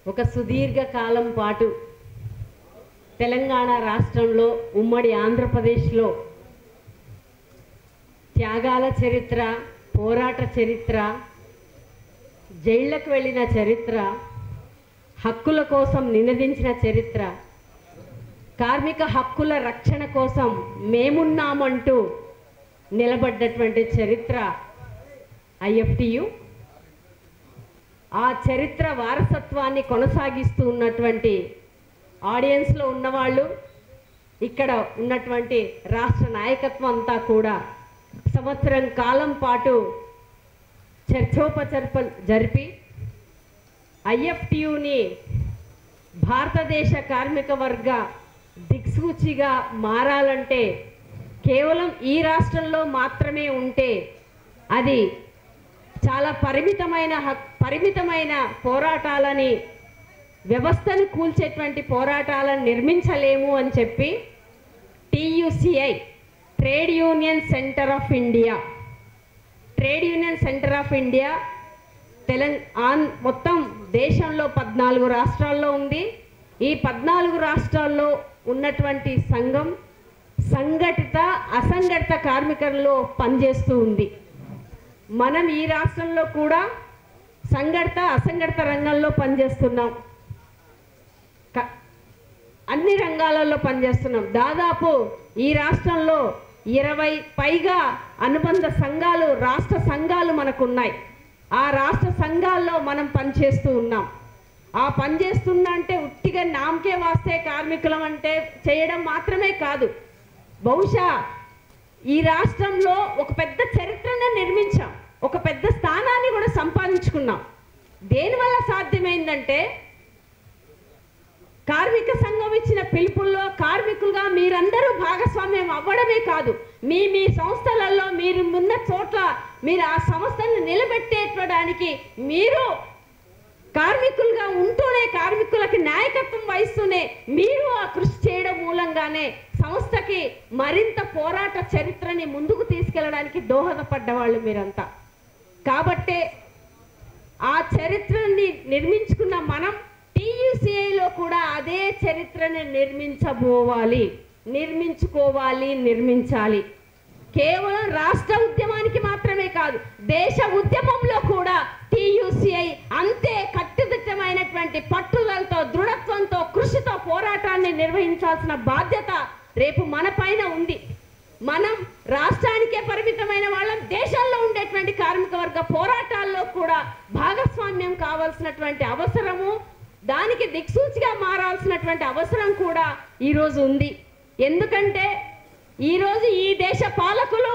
ఒక సుదీర్ఘ కాలం పాటు తెలంగాణ రాష్ట్రంలో ఉమ్మడి ఆంధ్రప్రదేశ్లో త్యాగాల చరిత్ర పోరాట చరిత్ర జైళ్లకు వెళ్ళిన చరిత్ర హక్కుల కోసం నినదించిన చరిత్ర కార్మిక హక్కుల రక్షణ కోసం మేమున్నామంటూ నిలబడ్డటువంటి చరిత్ర ఐఎఫ్టియు ఆ చరిత్ర వారసత్వాన్ని కొనసాగిస్తూ ఉన్నటువంటి ఆడియన్స్లో ఉన్నవాళ్ళు ఇక్కడ ఉన్నటువంటి రాష్ట్ర నాయకత్వం అంతా కూడా సంవత్సరం కాలం పాటు చర్చోపచర్ప జరిపి ఐఎఫ్టియుని భారతదేశ కార్మిక వర్గ దిక్సూచిగా మారాలంటే కేవలం ఈ రాష్ట్రంలో మాత్రమే ఉంటే అది చాలా పరిమితమైన హక్ పరిమితమైన పోరాటాలని వ్యవస్థను కూల్చేటువంటి పోరాటాలను నిర్మించలేము అని చెప్పి TUCI trade union centre of India trade union centre of India Telangana మొత్తం దేశంలో పద్నాలుగు రాష్ట్రాల్లో ఉంది ఈ పద్నాలుగు రాష్ట్రాల్లో ఉన్నటువంటి సంఘం సంఘటిత అసంఘటిత కార్మికుల్లో పనిచేస్తూ ఉంది మనం ఈ రాష్ట్రంలో కూడా సంఘటిత అసంఘటిత రంగంలో పనిచేస్తున్నాం క- అన్ని రంగాలలో పనిచేస్తున్నాం దాదాపు ఈ రాష్ట్రంలో ఇరవై పైగా అనుబంధ సంఘాలు రాష్ట్ర సంఘాలు మనకు ఉన్నాయి ఆ రాష్ట్ర సంఘాల్లో మనం పనిచేస్తూ ఉన్నాం ఆ పనిచేస్తున్నా అంటే ఉట్టిగా నామకే వాస్తే కార్మికులం అంటే చేయడం మాత్రమే కాదు బహుశా ఈ రాష్ట్రంలో ఒక పెద్ద చరిత్రనే నిర్మించాం ఒక పెద్ద స్థానాన్ని కూడా సంపాదించుకున్నాం దేనివల్ల సాధ్యమైందంటే కార్మిక సంఘం ఇచ్చిన పిలుపుల్లో కార్మికులుగా మీరందరూ భాగస్వామ్యం అవ్వడమే కాదు మీ మీ సంస్థలలో మీరు ఉన్న చోట్ల మీరు ఆ సంస్థను నిలబెట్టేటడానికి మీరు కార్మికులుగా ఉంటూనే కార్మికులకి నాయకత్వం వహిస్తూనే మీరు ఆ కృషి చేయడం మూలంగానే సంస్థకి మరింత పోరాట చరిత్రని ముందుకు తీసుకెళ్ళడానికి దోహదపడ్డవాళ్ళు మీరంతా కాబట్టే ఆ చరిత్రని నిర్మించుకున్న మనం టీయూసీఐలో కూడా అదే చరిత్రని నిర్మించబోవాలి నిర్మించుకోవాలి నిర్మించాలి కేవలం రాష్ట్ర ఉద్యమానికి మాత్రమే కాదు దేశ ఉద్యమంలో కూడా టీయూసీఐ అంతే కట్టుదిట్టమైనటువంటి పట్టుదలతో దృఢత్వంతో కృషితో పోరాటాన్ని నిర్వహించాల్సిన బాధ్యత రేపు మన పైన ఉంది మనం రాష్ట్రానికే పరిమితమైన వాళ్ళం దేశంలో ఉండేటువంటి కార్మిక వర్గ పోరాటాల్లో కూడా భాగస్వామ్యం కావాల్సినటువంటి అవసరము దానికి దిక్సూచిగా మారాల్సినటువంటి అవసరం కూడా ఈరోజు ఉంది ఎందుకంటే ఈరోజు ఈ దేశ పాలకులు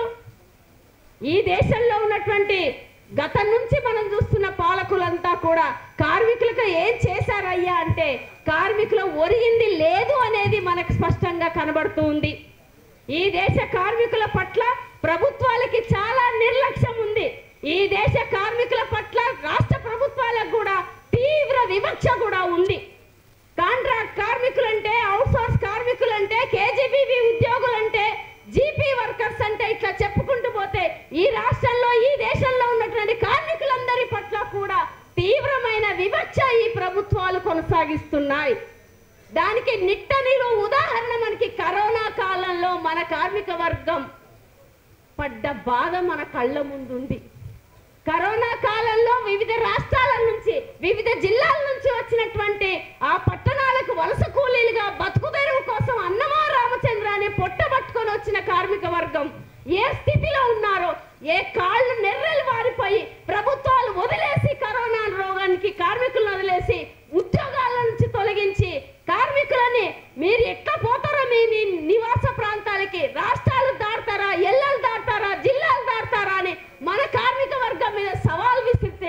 ఈ దేశంలో ఉన్నటువంటి గతం నుంచి మనం చూస్తున్న పాలకులంతా కూడా కార్మికులకు ఏం చేశారయ్యా అంటే కార్మికులు ఒరిగింది లేదు అనేది మనకు స్పష్టంగా కనబడుతూ ఉంది ఈ దేశ కార్మికుల పట్ల ప్రభుత్వాలకి చాలా నిర్లక్ష్యం ఉంది ఈ దేశ కార్మికుల పట్ల రాష్ట్ర ప్రభుత్వాలకు కూడా తీవ్ర వివక్ష కూడా ఉంది కాంట్రాక్ట్ కార్మికులంటే అవుట్సోర్స్ కార్మికులంటే కేజీబీబీ ఉద్యోగులంటే జీపీ వర్కర్స్ అంటే ఇట్లా చెప్పుకుంటూ పోతే ఈ రాష్ట్రంలో ఈ దేశంలో ఉన్నటువంటి కార్మికులందరి పట్ల కూడా తీవ్రమైన వివక్ష ఈ ప్రభుత్వాలు కొనసాగిస్తున్నాయి దానికి నిట్టనిలు ఉదాహరణ మనకి కరోనా కాలంలో మన కార్మిక వర్గం పడ్డ బాధ మన కళ్ళ ముందుంది కరోనా కాలంలో వివిధ రాష్ట్రాల నుంచి వివిధ జిల్లాల నుంచి వచ్చినటువంటి ఆ పట్టణాలకు వలస కూలీలుగా బతుకు తెరువు కోసం అన్నమా రామచంద్ర అనే పొట్ట పట్టుకొని వచ్చిన కార్మిక వర్గం ఏ స్థితిలో ఉన్నారో ఏ కాళ్ళు నెర్రెలు వారిపోయి ప్రభుత్వాలు వదిలేసి కరోనా రోగానికి కార్మికులను వదిలేసి ఉద్యోగాల నుంచి తొలగించి కార్మికులని మీరు ఎట్లా పోతారో మీ మీ నివాస ప్రాంతాలకి రాష్ట్రాలు దాడతారా ఎల్లలు దాడతారా జిల్లాలు దాడతారా అని మన కార్మిక వర్గం మీద సవాల్ విసిరితే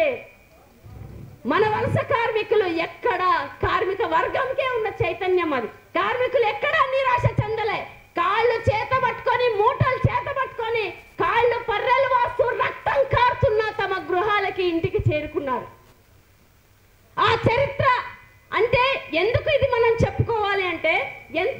మన వలస కార్మికులు ఎక్కడ కార్మిక వర్గంకే ఉన్న చైతన్యం అది కార్మికులు ఎక్కడా నిరాశ చెందలే కాళ్ళు చేత పట్టుకొని మూటలు చేత పట్టుకొని కాళ్ళు పర్రెలు వాస్తూ రక్తం కారుతున్న తమ గృహాలకి ఇంటికి చేరుకున్నారు ఆ చరిత్ర అంటే ఎందుకు ఇది మనం చెప్పుకోవాలి అంటే ఎంత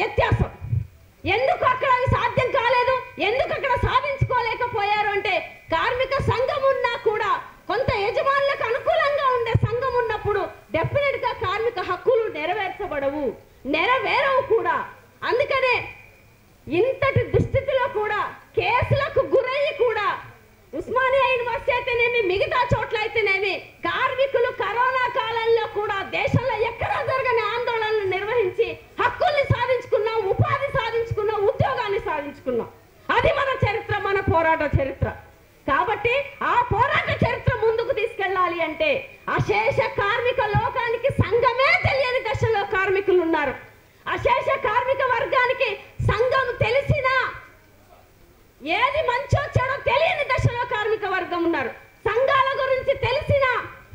వ్యత్యాసం ఎందుకు అక్కడ అవి సాధ్యం కాలేదు ఎందుకు అక్కడ సాధించుకోలేకపోయారు అంటే కార్మిక సంఘం ఉన్నా కూడా కొంత యజమానులకు అనుకూలంగా ఉండే సంఘం ఉన్నప్పుడు డెఫినెట్ గా కార్మిక హక్కులు నెరవేర్చబడవు నెరవేరవు కూడా అందుకనే ఇంతటి దుస్థితిలో కూడా కేసులకు గురయ్యి కూడా ఉస్మానియా యూనివర్సిటీ అయితేనేమి మిగతా చోట్ల అయితేనేమి కార్మికులు కరోనా కాలంలో కూడా దేశంలో ఎక్కడా జరగని ఆందోళనలు నిర్వహించి హక్కుల్ని సాధించుకున్నాం ఉపాధి సాధించుకున్నాం ఉద్యోగాన్ని సాధించుకున్నాం అది మన చరిత్ర మన పోరాట చరిత్ర కాబట్టి ఆ పోరాట చరిత్ర ముందుకు తీసుకెళ్ళాలి అంటే అశేష కార్మిక లోకానికి సంఘమే తెలియని దశలో కార్మికులు ఉన్నారు అశేష కార్మిక వర్గానికి సంఘం తెలిసినా ఏది మంచో చెడో తెలియని దశలో కార్మిక వర్గం ఉన్నారు సంఘాల గురించి తెలిసినా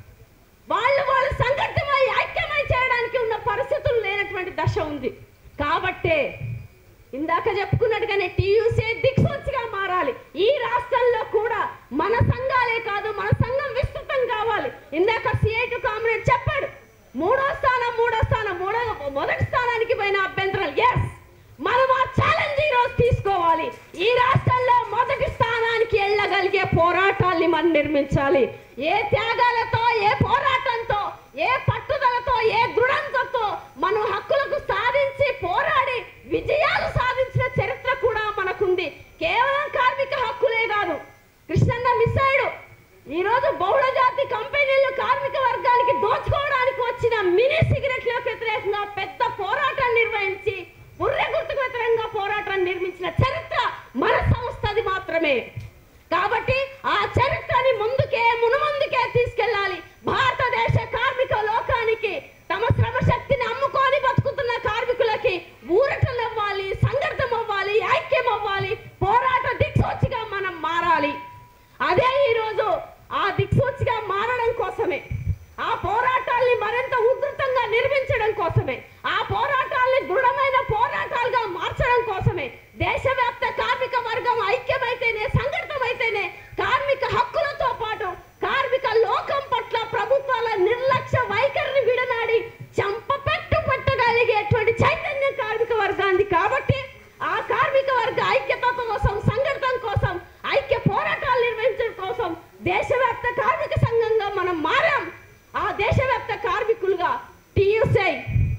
వాళ్ళు వాళ్ళు సంఘటితమై ఐక్యమై చేయడానికి ఉన్న పరిస్థితులు లేనటువంటి దశ ఉంది కాబట్టే ఇందాక చెప్పుకున్నట్టుగానే టీయూసీ దిక్సూచిగా మారాలి ఈ రాష్ట్రంలో కూడా మన సంఘాలే కాదు మన సంఘం విస్తృతం కావాలి ఇందాక సిఐటి కామ్రేడ్ చెప్పాడు మూడో స్థానం మూడో స్థానం మూడో మొదటి స్థానానికి పోయిన అభ్యంతరాలు ఎస్ మనం ఆ ఛాలెంజ్ ఈ రోజు తీసుకోవాలి ఈ రాష్ట్రంలో మొదటి స్థానానికి వెళ్ళగలిగే పోరాటాల్ని మనం నిర్మించాలి ఏ త్యాగాలతో ఏ పోరాటంతో ఏ పట్టుదలతో ఏ దృఢంతో మనం హక్కులకు సాధించి పోరాడి విజయాలు సాధించిన చరిత్ర కూడా మనకుంది కేవలం కార్మిక హక్కులే కాదు కృష్ణన్న మిస్ అయ్యాడు ఈ రోజు బహుళ జాతి కంపెనీలు కార్మిక వర్గానికి దోచుకోవడానికి వచ్చిన మినీ సిగరెట్లకు వ్యతిరేకంగా పెద్ద పోరాటం నిర్వహించి బుర్రె గుర్తుకు వ్యతిరేకంగా పోరాటం నిర్మించిన చరిత్ర మన సంస్థది మాత్రమే కాబట్టి ఆ చరిత్రని ముందుకే మునుముందుకే తీసుకెళ్ళాలి భారతదేశ కార్మిక లోకానికి తమ శ్రమ శక్తిని అమ్ముకొని బతుకుతున్న కార్మికులకి ఊరటలు అవ్వాలి సంఘటితం అవ్వాలి ఐక్యం అవ్వాలి పోరాట దిక్సూచిగా మనం మారాలి అదే ఈరోజు ఆ దిక్సూచిగా మారడం కోసమే ఆ పోరాటాల్ని మరింత ఉధృతంగా నిర్మించడం కోసమే ఆ పోరాటాల్ని దృఢమైన పోరాటాలుగా మార్చడం కోసమే దేశవ్యాప్త కార్మిక వర్గం ఐక్యమైతేనే సంఘటితమైతేనే కార్మిక హక్కులతో పాటు కార్మిక లోకం పట్ల ప్రభుత్వాల నిర్లక్ష్య వైఖరిని విడనాడి చంపపెట్టు పెట్టగలిగేటువంటి చైతన్యం కార్మిక వర్గాన్ని కాబట్టి ఆ కార్మిక వర్గ ఐక్యత కోసం సంఘటన కోసం ఐక్య పోరాటాలు నిర్వహించడం కోసం దేశవ్యాప్త కార్మిక సంఘంగా మనం మారాం ఆ దేశవ్యాప్త కార్మికులుగా టీయూసీ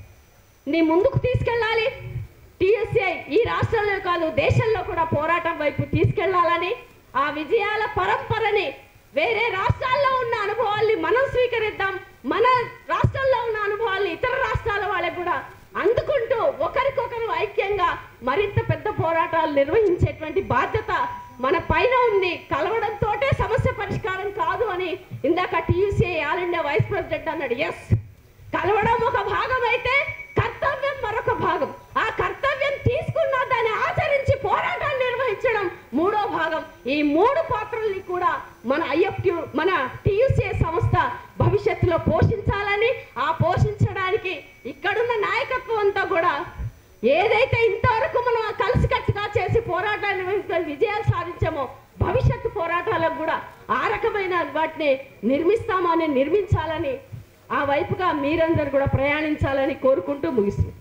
ని ముందుకు తీసుకెళ్ళాలి టీఎస్ఐ ఈ రాష్ట్రంలో కాదు దేశంలో కూడా పోరాటం వైపు తీసుకెళ్లాలని ఆ విజయాల పరంపరని వేరే రాష్ట్రాల్లో ఉన్న అనుభవాల్ని మనం స్వీకరిద్దాం మన రాష్ట్రంలో ఉన్న అనుభవాల్ని ఇతర రాష్ట్రాల వాళ్ళకి కూడా అందుకుంటూ ఒకరికొకరు ఐక్యంగా మరింత పెద్ద పోరాటాలు నిర్వహించేటువంటి బాధ్యత మన పైన ఉంది కలవడంతోటే సమస్య పరిష్కారం కాదు అని ఇందాక TUC all India vice president అన్నాడు ఎస్ కలవడం ఒక భాగం అయితే కర్తవ్యం మరొక భాగం ఆ కర్తవ్యం తీసుకున్న దాన్ని ఆచరించి పోరాటాన్ని నిర్వహించడం మూడో భాగం ఈ మూడు పాత్రల్ని కూడా మన ఐఎఫ్టి మన టీయూసీఏ సంస్థ భవిష్యత్తులో పోషించాలని ఆ పోషించడానికి ఇక్కడున్న నాయకత్వం అంతా కూడా ఏదైతే ఇంతవరకు మనం కలిసికట్టుగా చేసి పోరాటాన్ని నిర్వహించిన విజయాలు సాధించామో భవిష్యత్తు పోరాటాలకు కూడా ఆ రకమైన వాటిని నిర్మిస్తామని నిర్మించాలని ఆ వైపుగా మీరందరూ కూడా ప్రయాణించాలని కోరుకుంటూ ముగిస్తుంది